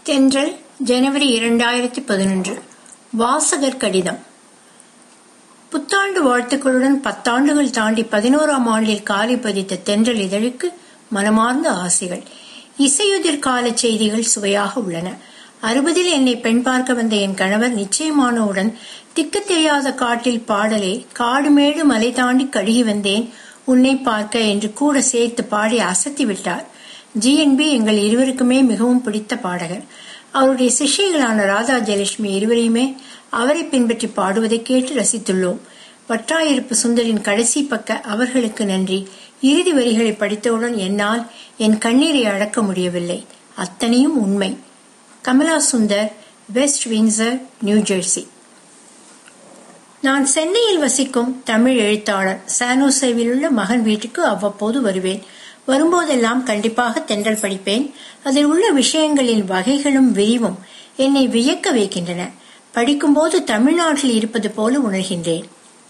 தென்றல் ஜனவரி இரண்டாயிரத்தி பதினொன்று வாசகர் கடிதம் புத்தாண்டு வாழ்த்துக்களுடன் பத்தாண்டுகள் தாண்டி பதினோராம் ஆண்டில் காலி பதித்த தென்றல் இதழுக்கு மனமார்ந்த ஆசைகள் இசையுதிர் கால செய்திகள் சுவையாக உள்ளன அறுபதில் என்னை பெண் பார்க்க வந்த என் கணவர் நிச்சயமானவுடன் திக்கு தெரியாத காட்டில் பாடலே காடுமேடு மலை தாண்டி கழுகி வந்தேன் உன்னை பார்க்க என்று கூட சேர்த்து பாடி அசத்தி விட்டார் ஜிஎன்பி எங்கள் இருவருக்குமே மிகவும் பிடித்த பாடகர் அவருடைய சிஷ்யர்களான ராதா ஜெயலட்சுமி இருவரையுமே அவரை பின்பற்றி பாடுவதை கேட்டு ரசித்துள்ளோம் வற்றாயிருப்பு சுந்தரின் கடைசி பக்க அவர்களுக்கு நன்றி இறுதி வரிகளை படித்தவுடன் என்னால் என் கண்ணீரை அடக்க முடியவில்லை அத்தனையும் உண்மை Kamala Sundar West Windsor New Jersey நான் சென்னையில் வசிக்கும் தமிழ் எழுத்தாளர் சானோசேவில் உள்ள மகன் வீட்டுக்கு அவ்வப்போது வருவேன் வரும்போதெல்லாம் கண்டிப்பாக தென்றல் படிப்பேன் அதில் உள்ள விஷயங்களின் வகைகளும் விரிவும் என்னை வியக்க வைக்கின்றன படிக்கும்போது தமிழ்நாட்டில் இருப்பது போல உணர்கின்றேன்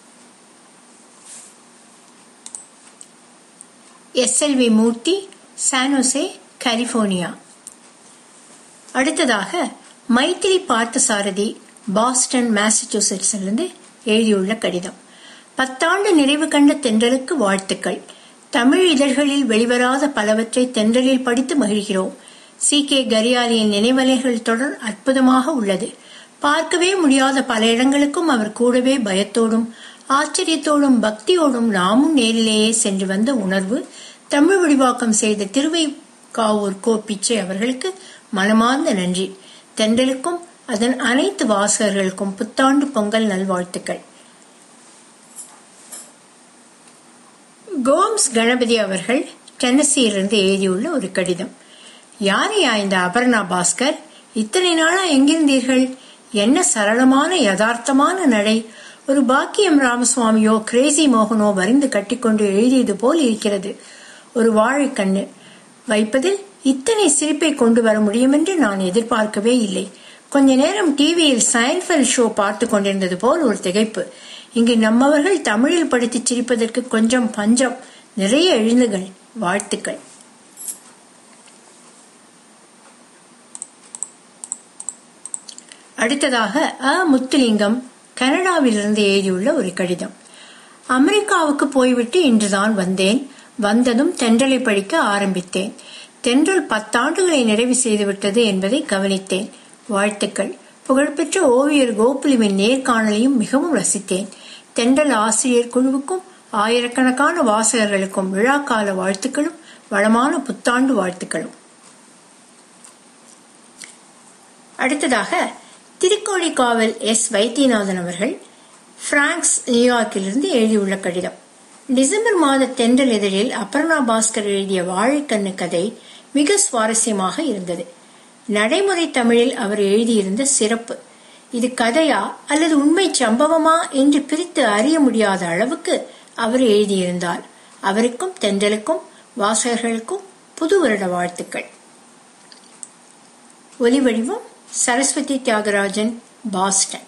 S L V Murthy San Jose California அடுத்ததாக மைத்திரி பார்த்தசாரதி பாஸ்டன் மாசச்சூசெட்ஸிலிருந்து எழுதியுள்ள கடிதம் பத்தாண்டு நிறைவு கண்ட தென்றலுக்கு வாழ்த்துக்கள் தமிழ் இதழ்களில் வெளிவராத பலவற்றை தென்றலில் படித்து மகிழ்கிறோம் சி கே கரியாலியின் நினைவலைகள் தொடர் அற்புதமாக உள்ளது பார்க்கவே முடியாத பல இடங்களுக்கும் அவர் கூடவே பயத்தோடும் ஆச்சரியத்தோடும் பக்தியோடும் நாமும் நேரிலேயே சென்று வந்த உணர்வு தமிழ் விரிவாக்கம் செய்த திருவைக்காவூர் கோ பிச்சை அவர்களுக்கு மனமார்ந்த நன்றி தென்றலுக்கும் அதன் அனைத்து வாசகர்களுக்கும் புத்தாண்டு பொங்கல் நல்வாழ்த்துக்கள் கோம்ஸ் கணபதி அவர்கள் டென்னசியிலிருந்து எழுதியுள்ள ஒரு கடிதம் யாரையா இந்த அபர்ணா பாஸ்கர் இத்தனை நாளா எங்கிருந்தீர்கள் என்ன சரளமான யதார்த்தமான நடை ஒரு பாக்கியம் ராமசுவாமியோ கிரேசி மோகனோ வரிந்து கட்டிக்கொண்டு எழுதியது போல் இருக்கிறது ஒரு வாழைக்கண்ணு வைப்பதில் இத்தனை சிரிப்பை கொண்டு வர முடியும் என்று நான் எதிர்பார்க்கவே இல்லை கொஞ்ச நேரம் டிவியில் சயின்ஃபெல் ஷோ பார்த்து கொண்டிருந்தது போல் ஒரு திகைப்பு இங்கு நம்மவர்கள் தமிழில் படித்து சிரிப்பதற்கு கொஞ்சம் பஞ்சம் நிறைய எழுந்துகள் வாழ்த்துக்கள் அடுத்ததாக அ முத்துலிங்கம் கனடாவிலிருந்து எழுதியுள்ள ஒரு கடிதம் அமெரிக்காவுக்கு போய்விட்டு இன்றுதான் வந்தேன் வந்ததும் தென்றலை படிக்க ஆரம்பித்தேன் தென்றல் பத்தாண்டுகளை நிறைவு செய்துவிட்டது என்பதை கவனித்தேன் வாழ்த்துக்கள் புகழ்பெற்ற ஓவியர் கோகுலுவின் நேர்காணலையும் மிகவும் ரசித்தேன் தென்றல் ஆசிரியர் குழுவுக்கும் ஆயிரக்கணக்கான வாசகர்களுக்கும் விழாக்கால வாழ்த்துக்களும் வளமான புத்தாண்டு வாழ்த்துக்களும் அடுத்ததாக திருக்கோழிக்காவல் எஸ் வைத்தியநாதன் அவர்கள் பிராங்க்ஸ் நியூயார்க்கிலிருந்து எழுதியுள்ள கடிதம் டிசம்பர் மாத தென்றல் இதழில் அபர்ணா பாஸ்கர் எழுதிய வாழைக்கண்ணு கதை மிக சுவாரஸ்யமாக இருந்தது நடைமுறை தமிழில் அவர் எழுதியிருந்த சிறப்பு இது கதையா அல்லது உண்மை சம்பவமா என்று பிரித்து அறிய முடியாத அளவுக்கு அவர் எழுதியிருந்தார் அவருக்கும் தென்றலுக்கும் வாசகர்களுக்கும் புது வருட வாழ்த்துக்கள் ஒலிவடிவம் சரஸ்வதி தியாகராஜன் பாஸ்டன்